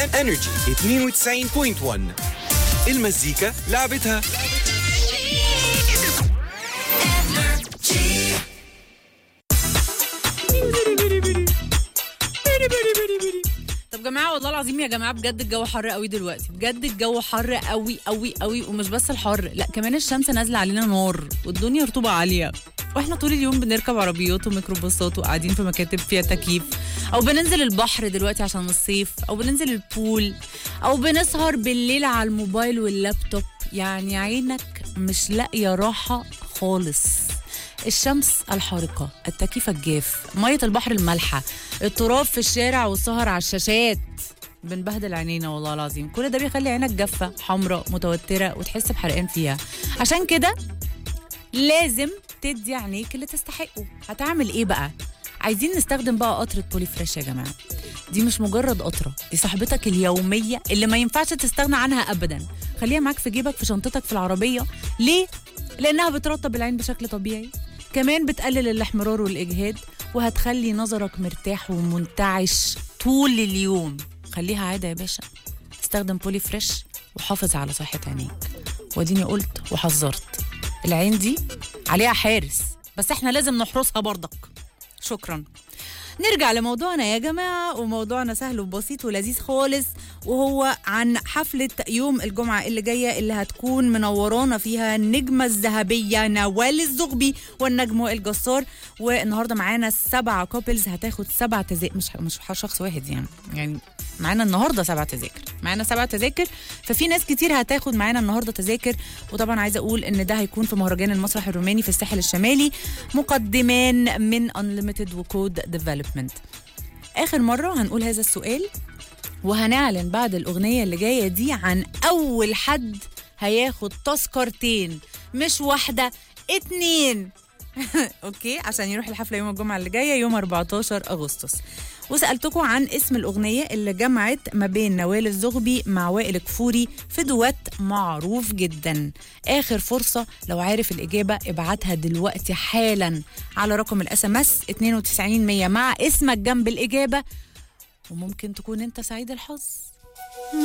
انرجي 92.1 المزيكا لعبتها طب جماعه والله العظيم يا جماعه بجد الجو حر قوي دلوقتي بجد الجو حر قوي قوي قوي ومش بس الحر لا كمان الشمس نازله علينا نار والدنيا رطوبه عاليه واحنا طول اليوم بنركب عربيات وميكروباصات وقاعدين في مكاتب فيها تكييف او بننزل البحر دلوقتي عشان الصيف او بننزل البول او بنسهر بالليل على الموبايل واللابتوب يعني عينك مش لاقيه راحه خالص الشمس الحارقة التكييف الجاف مية البحر المالحة التراب في الشارع والسهر على الشاشات بنبهدل عينينا والله العظيم كل ده بيخلي عينك جافة حمراء متوترة وتحس بحرقان فيها عشان كده لازم تدي عينيك اللي تستحقه هتعمل ايه بقى عايزين نستخدم بقى قطرة بولي فريش يا جماعة دي مش مجرد قطرة دي صاحبتك اليومية اللي ما ينفعش تستغنى عنها أبدا خليها معاك في جيبك في شنطتك في العربية ليه؟ لأنها بترطب العين بشكل طبيعي كمان بتقلل الاحمرار والإجهاد وهتخلي نظرك مرتاح ومنتعش طول اليوم خليها عادة يا باشا استخدم بولي فريش وحافظ على صحة عينيك واديني قلت وحذرت العين دي عليها حارس بس احنا لازم نحرسها برضك شكرا نرجع لموضوعنا يا جماعة وموضوعنا سهل وبسيط ولذيذ خالص وهو عن حفلة يوم الجمعة اللي جاية اللي هتكون منورانا فيها النجمة الذهبية نوال الزغبي والنجم وائل جسار والنهاردة معانا سبع كوبلز هتاخد سبع تذاكر مش مش شخص واحد يعني يعني معانا النهارده سبع تذاكر معانا سبع تذاكر ففي ناس كتير هتاخد معانا النهارده تذاكر وطبعا عايزه اقول ان ده هيكون في مهرجان المسرح الروماني في الساحل الشمالي مقدمان من انليمتد وكود ديفلوبمنت اخر مره هنقول هذا السؤال وهنعلن بعد الاغنيه اللي جايه دي عن اول حد هياخد تذكرتين مش واحده اتنين اوكي عشان يروح الحفله يوم الجمعه اللي جايه يوم 14 اغسطس وسالتكم عن اسم الاغنيه اللي جمعت ما بين نوال الزغبي مع وائل كفوري في دوات معروف جدا اخر فرصه لو عارف الاجابه ابعتها دلوقتي حالا على رقم الاس ام اس 92100 مع اسمك جنب الاجابه وممكن تكون انت سعيد الحظ